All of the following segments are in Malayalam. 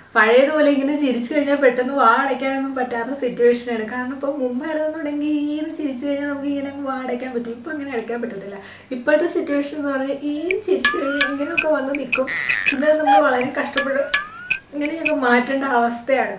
പഴയതുപോലെ ഇങ്ങനെ ചിരിച്ചു കഴിഞ്ഞാൽ പെട്ടെന്ന് വാ അടയ്ക്കാനൊന്നും പറ്റാത്ത സിറ്റുവേഷനാണ് കാരണം ഇപ്പോൾ മുമ്പായിരുന്നുണ്ടെങ്കിൽ ഈ ചിരിച്ചു കഴിഞ്ഞാൽ നമുക്ക് ഇങ്ങനെ അങ്ങ് വാ അടയ്ക്കാൻ പറ്റും ഇപ്പം അങ്ങനെ അടയ്ക്കാൻ പറ്റത്തില്ല ഇപ്പോഴത്തെ സിറ്റുവേഷൻ എന്ന് പറഞ്ഞാൽ ഈ ചിരിച്ചു കഴിഞ്ഞാൽ ഇങ്ങനെയൊക്കെ വന്ന് നിൽക്കും പിന്നെ നമ്മൾ വളരെ കഷ്ടപ്പെടും ഇങ്ങനെയൊക്കെ മാറ്റേണ്ട അവസ്ഥയാണ്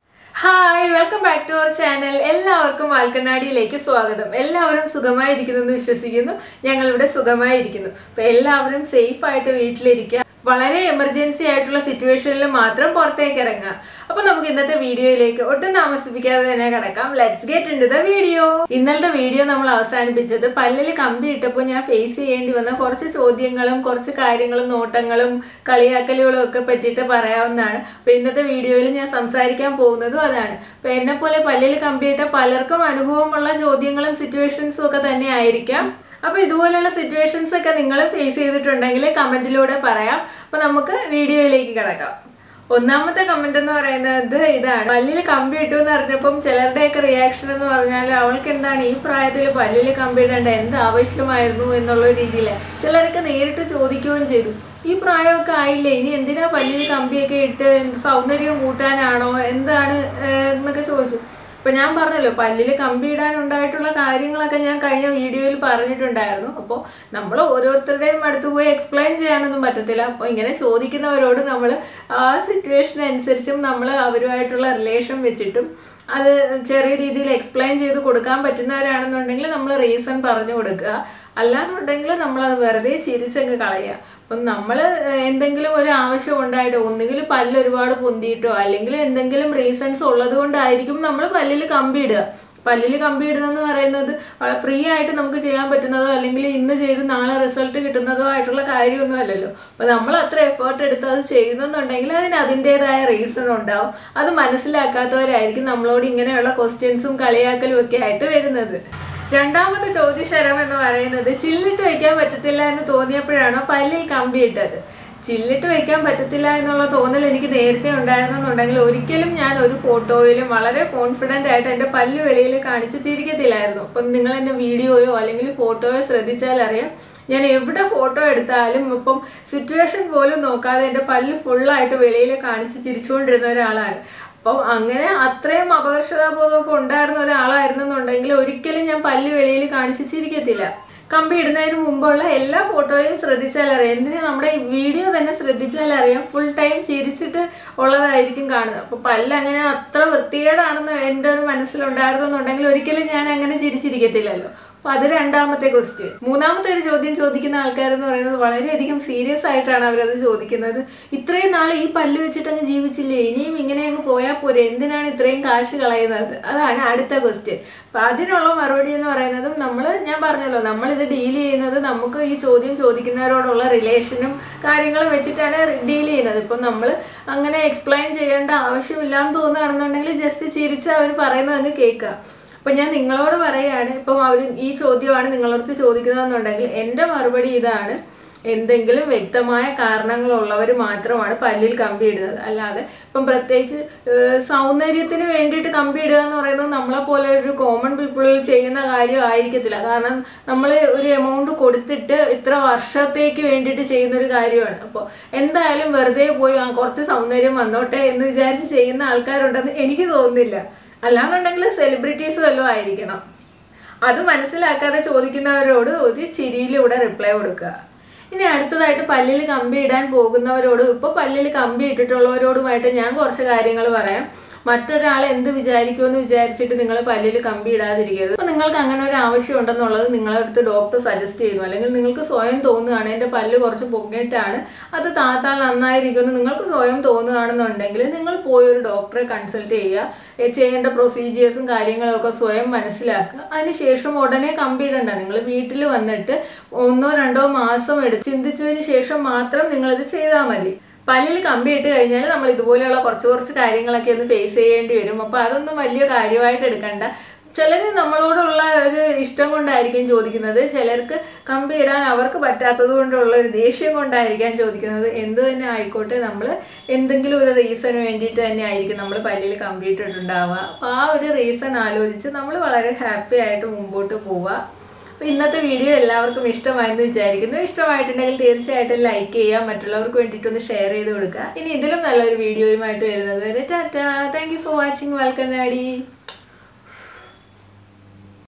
hi welcome back to our channel എല്ലാവർക്കും വാൽക്കണ്ണാടിയിലേക്ക് സ്വാഗതം എല്ലാവരും സുഖമായിരിക്കുന്നു എന്ന് വിശ്വസിക്കുന്നു ഞങ്ങളിവിടെ സുഖമായിരിക്കുന്നു അപ്പൊ എല്ലാവരും സേഫ് ആയിട്ട് വീട്ടിലിരിക്കുക വളരെ എമർജൻസി ആയിട്ടുള്ള സിറ്റുവേഷനിൽ മാത്രം പുറത്തേക്ക് ഇറങ്ങുക അപ്പൊ നമുക്ക് ഇന്നത്തെ വീഡിയോയിലേക്ക് ഒട്ടും താമസിപ്പിക്കാതെ തന്നെ കിടക്കാം let's get in the video ഇന്നലത്തെ വീഡിയോ നമ്മൾ അവസാനിപ്പിച്ചത് പല്ലിൽ കമ്പി ഇട്ടപ്പോൾ ഞാൻ ഫേസ് ചെയ്യേണ്ടി വന്ന കുറച്ച് ചോദ്യങ്ങളും കുറച്ച് കാര്യങ്ങളും നോട്ടങ്ങളും കളിയാക്കലുകളും ഒക്കെ പറ്റിയിട്ട് പറയാവുന്നതാണ് അപ്പൊ ഇന്നത്തെ വീഡിയോയിൽ ഞാൻ സംസാരിക്കാൻ പോകുന്നതും അതാണ് അപ്പൊ എന്നെ പോലെ പല്ലിൽ കമ്പിയിട്ട പലർക്കും അനുഭവമുള്ള ചോദ്യങ്ങളും സിറ്റുവേഷൻസും ഒക്കെ തന്നെ ആയിരിക്കാം അപ്പൊ ഇതുപോലെയുള്ള സിറ്റുവേഷൻസ് ഒക്കെ നിങ്ങൾ ഫേസ് ചെയ്തിട്ടുണ്ടെങ്കിൽ കമന്റിലൂടെ പറയാം അപ്പൊ നമുക്ക് വീഡിയോയിലേക്ക് കിടക്കാം ഒന്നാമത്തെ കമന്റ് എന്ന് പറയുന്നത് ഇതാണ് പല്ലിൽ കമ്പി ഇട്ടു എന്ന് അറിഞ്ഞപ്പം ചിലരുടെയൊക്കെ റിയാക്ഷൻ എന്ന് പറഞ്ഞാൽ അവൾക്ക് എന്താണ് ഈ പ്രായത്തിൽ പല്ലിൽ കമ്പി ഇടേണ്ട എന്ത് ആവശ്യമായിരുന്നു എന്നുള്ള രീതിയിൽ ചിലരൊക്കെ നേരിട്ട് ചോദിക്കുകയും ചെയ്തു ഈ പ്രായമൊക്കെ ആയില്ലേ ഇനി എന്തിനാ പല്ലിൽ കമ്പിയൊക്കെ ഇട്ട് സൗന്ദര്യം കൂട്ടാനാണോ എന്താണ് ഏഹ് എന്നൊക്കെ ചോദിച്ചു അപ്പൊ ഞാൻ പറഞ്ഞല്ലോ പല്ലിൽ കമ്പി ഇടാനുണ്ടായിട്ടുള്ള കാര്യങ്ങളൊക്കെ ഞാൻ കഴിഞ്ഞ വീഡിയോയിൽ പറഞ്ഞിട്ടുണ്ടായിരുന്നു അപ്പോൾ നമ്മൾ ഓരോരുത്തരുടെയും അടുത്ത് പോയി എക്സ്പ്ലെയിൻ ചെയ്യാനൊന്നും പറ്റത്തില്ല അപ്പോൾ ഇങ്ങനെ ചോദിക്കുന്നവരോട് നമ്മൾ ആ സിറ്റുവേഷൻ അനുസരിച്ചും നമ്മൾ അവരുമായിട്ടുള്ള റിലേഷൻ വെച്ചിട്ടും അത് ചെറിയ രീതിയിൽ എക്സ്പ്ലെയിൻ ചെയ്ത് കൊടുക്കാൻ പറ്റുന്നവരാണെന്നുണ്ടെങ്കിൽ നമ്മൾ റീസൺ പറഞ്ഞു കൊടുക്കുക അല്ലാന്നുണ്ടെങ്കിൽ നമ്മൾ അത് വെറുതെ ചിരിച്ചങ്ങ് കളയുക അപ്പം നമ്മൾ എന്തെങ്കിലും ഒരു ആവശ്യം ഉണ്ടായിട്ടോ ഒന്നുകിൽ പല്ല് ഒരുപാട് പൊന്തിയിട്ടോ അല്ലെങ്കിൽ എന്തെങ്കിലും റീസൺസ് ഉള്ളത് കൊണ്ടായിരിക്കും നമ്മൾ പല്ലിൽ കമ്പി ഇടുക പല്ലിൽ കമ്പി ഇടുന്നതെന്ന് പറയുന്നത് ഫ്രീ ആയിട്ട് നമുക്ക് ചെയ്യാൻ പറ്റുന്നതോ അല്ലെങ്കിൽ ഇന്ന് ചെയ്ത് നാളെ റിസൾട്ട് കിട്ടുന്നതോ ആയിട്ടുള്ള കാര്യമൊന്നും അല്ലല്ലോ അപ്പൊ നമ്മൾ അത്ര എഫേർട്ട് എടുത്ത് അത് ചെയ്യുന്നെന്നുണ്ടെങ്കിൽ അതിന് അതിൻ്റെതായ റീസൺ ഉണ്ടാവും അത് മനസ്സിലാക്കാത്തവരായിരിക്കും നമ്മളോട് ഇങ്ങനെയുള്ള ക്വസ്റ്റ്യൻസും കളിയാക്കലും ഒക്കെ ആയിട്ട് വരുന്നത് രണ്ടാമത്തെ ചോദ്യശരം എന്ന് പറയുന്നത് ചില്ലിട്ട് വെക്കാൻ പറ്റത്തില്ല എന്ന് തോന്നിയപ്പോഴാണോ പല്ലിൽ കമ്പി ഇട്ടത് ചില്ലിട്ട് വെക്കാൻ പറ്റത്തില്ല എന്നുള്ള തോന്നൽ എനിക്ക് നേരത്തെ ഉണ്ടായിരുന്നെന്നുണ്ടെങ്കിൽ ഒരിക്കലും ഞാൻ ഒരു ഫോട്ടോയിലും വളരെ കോൺഫിഡൻ്റ് ആയിട്ട് എൻ്റെ പല്ല് വെളിയിൽ കാണിച്ച് ചിരിക്കത്തില്ലായിരുന്നു അപ്പം നിങ്ങൾ എൻ്റെ വീഡിയോയോ അല്ലെങ്കിൽ ഫോട്ടോയോ ശ്രദ്ധിച്ചാൽ അറിയാം ഞാൻ എവിടെ ഫോട്ടോ എടുത്താലും ഇപ്പം സിറ്റുവേഷൻ പോലും നോക്കാതെ എൻ്റെ പല്ല് ഫുള്ളായിട്ട് വെളിയിൽ കാണിച്ച് ചിരിച്ചുകൊണ്ടിരുന്ന ഒരാളാണ് അപ്പം അങ്ങനെ അത്രയും അപകർഷതാബോധമൊക്കെ ഉണ്ടായിരുന്ന ഒരാളായിരുന്നെന്നുണ്ടെങ്കിൽ ഒരിക്കലും ഞാൻ പല്ല് വെളിയിൽ കാണിച്ച് ചിരിക്കത്തില്ല കമ്പി ഇടുന്നതിന് മുമ്പുള്ള എല്ലാ ഫോട്ടോയും ശ്രദ്ധിച്ചാൽ അറിയാം എന്തിനാ നമ്മുടെ ഈ വീഡിയോ തന്നെ ശ്രദ്ധിച്ചാൽ അറിയാം ഫുൾ ടൈം ചിരിച്ചിട്ട് ഉള്ളതായിരിക്കും കാണുന്നത് അപ്പൊ പല്ല് അങ്ങനെ അത്ര വൃത്തികേടാണെന്ന് എൻ്റെ ഒരു മനസ്സിലുണ്ടായിരുന്നെന്നുണ്ടെങ്കിൽ ഒരിക്കലും ഞാൻ അങ്ങനെ ചിരിച്ചിരിക്കത്തില്ലല്ലോ അപ്പൊ അത് രണ്ടാമത്തെ ക്വസ്റ്റ്യൻ മൂന്നാമത്തെ ഒരു ചോദ്യം ചോദിക്കുന്ന ആൾക്കാരെന്ന് പറയുന്നത് വളരെയധികം സീരിയസ് ആയിട്ടാണ് അവരത് ചോദിക്കുന്നത് ഇത്രയും നാൾ ഈ പല്ല് വെച്ചിട്ട് അങ്ങ് ജീവിച്ചില്ലേ ഇനിയും ഇങ്ങനെ അങ്ങ് പോയാൽ പോരെ എന്തിനാണ് ഇത്രയും കാശ് കളയുന്നത് അതാണ് അടുത്ത ക്വസ്റ്റ്യൻ അപ്പൊ അതിനുള്ള മറുപടി എന്ന് പറയുന്നതും നമ്മൾ ഞാൻ പറഞ്ഞല്ലോ നമ്മൾ ഇത് ഡീൽ ചെയ്യുന്നത് നമുക്ക് ഈ ചോദ്യം ചോദിക്കുന്നവരോടുള്ള റിലേഷനും കാര്യങ്ങളും വെച്ചിട്ടാണ് ഡീൽ ചെയ്യുന്നത് ഇപ്പം നമ്മൾ അങ്ങനെ എക്സ്പ്ലെയിൻ ചെയ്യേണ്ട ആവശ്യമില്ലാന്ന് തോന്നുകയാണെന്നുണ്ടെങ്കിൽ ജസ്റ്റ് ചിരിച്ച് അവർ പറയുന്നത് അങ്ങ് കേൾക്കുക അപ്പൊ ഞാൻ നിങ്ങളോട് പറയാണ് ഇപ്പം അവർ ഈ ചോദ്യമാണ് നിങ്ങളടുത്ത് ചോദിക്കുന്നതെന്നുണ്ടെങ്കിൽ എൻ്റെ മറുപടി ഇതാണ് എന്തെങ്കിലും വ്യക്തമായ കാരണങ്ങളുള്ളവർ മാത്രമാണ് പല്ലിൽ കമ്പി ഇടുന്നത് അല്ലാതെ ഇപ്പം പ്രത്യേകിച്ച് സൗന്ദര്യത്തിന് വേണ്ടിയിട്ട് കമ്പി ഇടുക എന്ന് പറയുന്നത് നമ്മളെ പോലെ ഒരു കോമൺ പീപ്പിൾ ചെയ്യുന്ന കാര്യം ആയിരിക്കത്തില്ല കാരണം നമ്മൾ ഒരു എമൗണ്ട് കൊടുത്തിട്ട് ഇത്ര വർഷത്തേക്ക് വേണ്ടിയിട്ട് ചെയ്യുന്ന ഒരു കാര്യമാണ് അപ്പോൾ എന്തായാലും വെറുതെ പോയി ആ കുറച്ച് സൗന്ദര്യം വന്നോട്ടെ എന്ന് വിചാരിച്ച് ചെയ്യുന്ന ആൾക്കാരുണ്ടെന്ന് എനിക്ക് തോന്നുന്നില്ല അല്ലാന്നുണ്ടെങ്കിൽ സെലിബ്രിറ്റീസ് വല്ലതും ആയിരിക്കണം അത് മനസ്സിലാക്കാതെ ചോദിക്കുന്നവരോട് ഒരു ചിരിയിലൂടെ റിപ്ലൈ കൊടുക്കുക ഇനി അടുത്തതായിട്ട് പല്ലിൽ കമ്പി ഇടാൻ പോകുന്നവരോട് ഇപ്പോൾ പല്ലിൽ കമ്പി ഇട്ടിട്ടുള്ളവരോടുമായിട്ട് ഞാൻ കുറച്ച് കാര്യങ്ങൾ പറയാം മറ്റൊരാൾ എന്ത് വിചാരിക്കുമെന്ന് വിചാരിച്ചിട്ട് നിങ്ങൾ പല്ലിൽ കമ്പി ഇടാതിരിക്കരുത് അപ്പോൾ നിങ്ങൾക്ക് അങ്ങനെ ഒരു ആവശ്യം ഉണ്ടെന്നുള്ളത് നിങ്ങളടുത്ത് ഡോക്ടർ സജസ്റ്റ് ചെയ്യുന്നു അല്ലെങ്കിൽ നിങ്ങൾക്ക് സ്വയം തോന്നുകയാണ് എൻ്റെ പല്ല് കുറച്ച് പൊങ്ങിയിട്ടാണ് അത് താത്താൽ നന്നായിരിക്കുമെന്ന് നിങ്ങൾക്ക് സ്വയം തോന്നുകയാണെന്നുണ്ടെങ്കിൽ നിങ്ങൾ പോയി ഒരു ഡോക്ടറെ കൺസൾട്ട് ചെയ്യുക ചെയ്യേണ്ട പ്രൊസീജിയേഴ്സും കാര്യങ്ങളും ഒക്കെ സ്വയം മനസ്സിലാക്കുക അതിനുശേഷം ഉടനെ കമ്പി ഇടണ്ട നിങ്ങൾ വീട്ടിൽ വന്നിട്ട് ഒന്നോ രണ്ടോ മാസം എടുത്ത് ചിന്തിച്ചതിന് ശേഷം മാത്രം നിങ്ങളിത് ചെയ്താൽ മതി പല്ലിൽ കമ്പി ഇട്ട് കഴിഞ്ഞാൽ നമ്മൾ ഇതുപോലെയുള്ള കുറച്ച് കുറച്ച് കാര്യങ്ങളൊക്കെ ഒന്ന് ഫേസ് ചെയ്യേണ്ടി വരും അപ്പോൾ അതൊന്നും വലിയ കാര്യമായിട്ട് എടുക്കണ്ട ചിലർ നമ്മളോടുള്ള ഒരു ഇഷ്ടം കൊണ്ടായിരിക്കും ചോദിക്കുന്നത് ചിലർക്ക് കമ്പി ഇടാൻ അവർക്ക് പറ്റാത്തത് കൊണ്ടുള്ള ഒരു ദേഷ്യം കൊണ്ടായിരിക്കാം ചോദിക്കുന്നത് എന്ത് തന്നെ ആയിക്കോട്ടെ നമ്മൾ എന്തെങ്കിലും ഒരു റീസണ് വേണ്ടിയിട്ട് തന്നെ ആയിരിക്കും നമ്മൾ പല്ലിൽ കമ്പി ഇട്ടിട്ടുണ്ടാവുക അപ്പോൾ ആ ഒരു റീസൺ ആലോചിച്ച് നമ്മൾ വളരെ ഹാപ്പി ആയിട്ട് മുമ്പോട്ട് പോവുക അപ്പോൾ ഇന്നത്തെ വീഡിയോ എല്ലാവർക്കും ഇഷ്ടമായെന്ന് വിചാരിക്കുന്നു ഇഷ്ടമായിട്ടുണ്ടെങ്കിൽ തീർച്ചയായിട്ടും ലൈക്ക് ചെയ്യുക മറ്റുള്ളവർക്ക് വേണ്ടിയിട്ടൊന്ന് ഷെയർ ചെയ്ത് കൊടുക്കുക ഇനി ഇതിലും നല്ലൊരു വീഡിയോയുമായിട്ട് വരുന്നത് വരെ tata thank you for watching welcome daddy